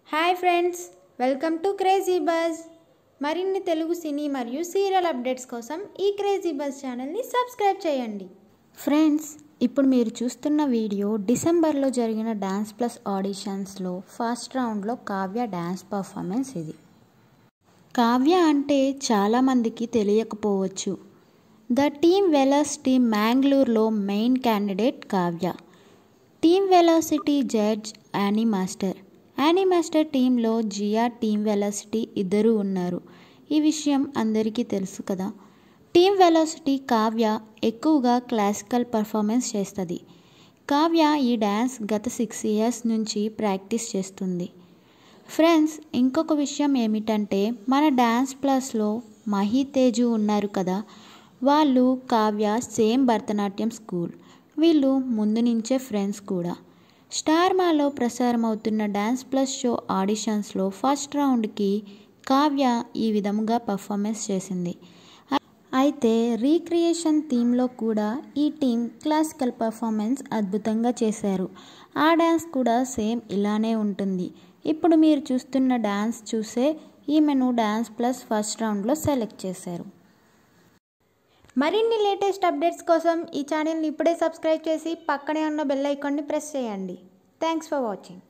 hi friends welcome to crazy buzz మరిన్ని Telugu cine మరియు serial updates కోసం ఈ క్రేజీ బజ్ ఛానల్ని సబ్స్క్రైబ్ చేయండి ఫ్రెండ్స్ ఇప్పుడు మీరు చూస్తున్న వీడియో డిసెంబర్లో జరిగిన డ్యాన్స్ ప్లస్ ఆడిషన్స్లో ఫస్ట్ రౌండ్లో కావ్య డ్యాన్స్ పర్ఫార్మెన్స్ ఇది కావ్య అంటే చాలామందికి తెలియకపోవచ్చు ద టీమ్ వెలస్ టీమ్ మ్యాంగ్లూర్లో main candidate Kavya team velocity judge Annie master Annie master టీంలో జియా టీమ్ వెలాసిటీ ఇద్దరు ఉన్నారు ఈ విషయం అందరికీ తెలుసు కదా టీమ్ వెలాసిటీ కావ్య ఎక్కువగా క్లాసికల్ పర్ఫార్మెన్స్ చేస్తుంది కావ్య ఈ డ్యాన్స్ గత సిక్స్ ఇయర్స్ నుంచి ప్రాక్టీస్ చేస్తుంది ఫ్రెండ్స్ ఇంకొక విషయం ఏమిటంటే మన డ్యాన్స్ ప్లస్లో మహి తేజు ఉన్నారు కదా వాళ్ళు కావ్య సేమ్ భరతనాట్యం స్కూల్ వీళ్ళు ముందు నుంచే ఫ్రెండ్స్ కూడా స్టార్ మాలో ప్రసారం అవుతున్న డ్యాన్స్ ప్లస్ షో ఆడిషన్స్లో ఫస్ట్ రౌండ్కి కావ్య ఈ విధముగా పర్ఫార్మెన్స్ చేసింది అయితే రీక్రియేషన్ థీమ్లో కూడా ఈ టీం క్లాసికల్ పర్ఫార్మెన్స్ అద్భుతంగా చేశారు ఆ డ్యాన్స్ కూడా సేమ్ ఇలానే ఉంటుంది ఇప్పుడు మీరు చూస్తున్న డ్యాన్స్ చూసే ఈమెను డ్యాన్స్ ప్లస్ ఫస్ట్ రౌండ్లో సెలెక్ట్ చేశారు మరిన్ని లేటెస్ట్ అప్డేట్స్ కోసం ఈ ఛానల్ని ఇప్పుడే సబ్స్క్రైబ్ చేసి పక్కనే ఉన్న బెల్ ఐకాన్ని ప్రెస్ చేయండి థ్యాంక్స్ ఫర్ వాచింగ్